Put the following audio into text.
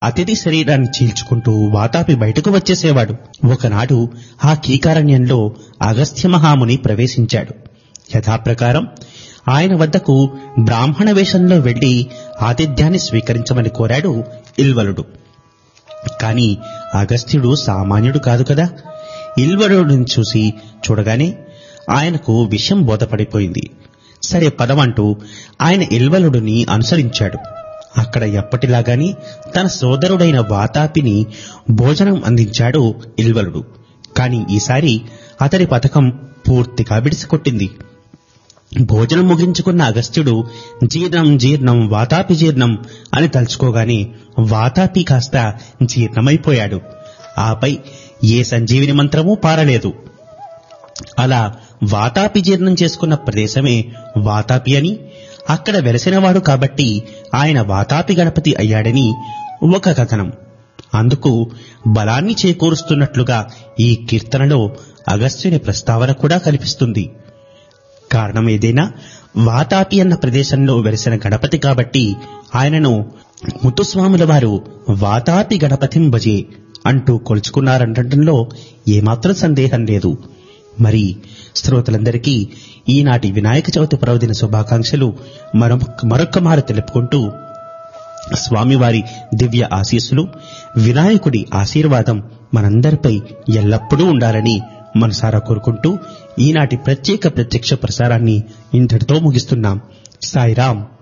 అతిథి శరీరాన్ని చీల్చుకుంటూ వాతాపి బయటకు వచ్చేసేవాడు ఒకనాడు ఆ కీకారణ్యంలో అగస్త్య మహాముని ప్రవేశించాడు యథాప్రకారం ఆయన వద్దకు బ్రాహ్మణ వేషంలో వెళ్లి ఆతిథ్యాన్ని స్వీకరించమని కోరాడు ఇల్వలుడు కాని అగస్త్యుడు సామాన్యుడు కాదు కదా ఇల్వలుడిని చూసి చూడగానే ఆయనకు విషయం బోధపడిపోయింది సరే పదమంటూ ఆయన ఇల్వలుడిని అనుసరించాడు అక్కడ ఎప్పటిలాగాని తన సోదరుడైన వాతాపిని భోజనం అందించాడు ఇల్వలుడు కాని ఈసారి అతడి పథకం పూర్తిగా బిడిసికొట్టింది భోజనం ముగించుకున్న అగస్త్యుడు జీర్ణం జీర్ణం వాతాపి జీర్ణం అని తలుచుకోగానే వాతాపి కాస్త జీర్ణమైపోయాడు ఆపై ఏ సంజీవిని మంత్రమూ పారలేదు అలా వాతాపి జీర్ణం చేసుకున్న ప్రదేశమే వాతాపి అని అక్కడ వెలసినవాడు కాబట్టి ఆయన వాతాపి గణపతి అయ్యాడని ఒక కథనం అందుకు బలాన్ని చేకూరుస్తున్నట్లుగా ఈ కీర్తనలో అగస్త్యుని ప్రస్తావన కూడా కనిపిస్తుంది కారణం ఏదైనా వాతాపి అన్న ప్రదేశంలో వెలిసిన గణపతి కాబట్టి ఆయనను ముత్తుస్వాముల వారు వాతాపి గణపతిం భజే అంటూ కొలుచుకున్నారనడంలో ఏమాత్రం సందేహం లేదు మరి శ్రోతలందరికీ ఈనాటి వినాయక చవితి పర్వదిన శుభాకాంక్షలు మరొక మరొక్క మారు తెలుపుకుంటూ స్వామివారి దివ్య ఆశీస్సులు వినాయకుడి ఆశీర్వాదం మనందరిపై ఎల్లప్పుడూ ఉండాలని మనసారా కోరుకుంటూ ఈనాటి ప్రత్యేక ప్రత్యక్ష ప్రసారాన్ని ఇంతటితో ముగిస్తున్నాం సాయిరాం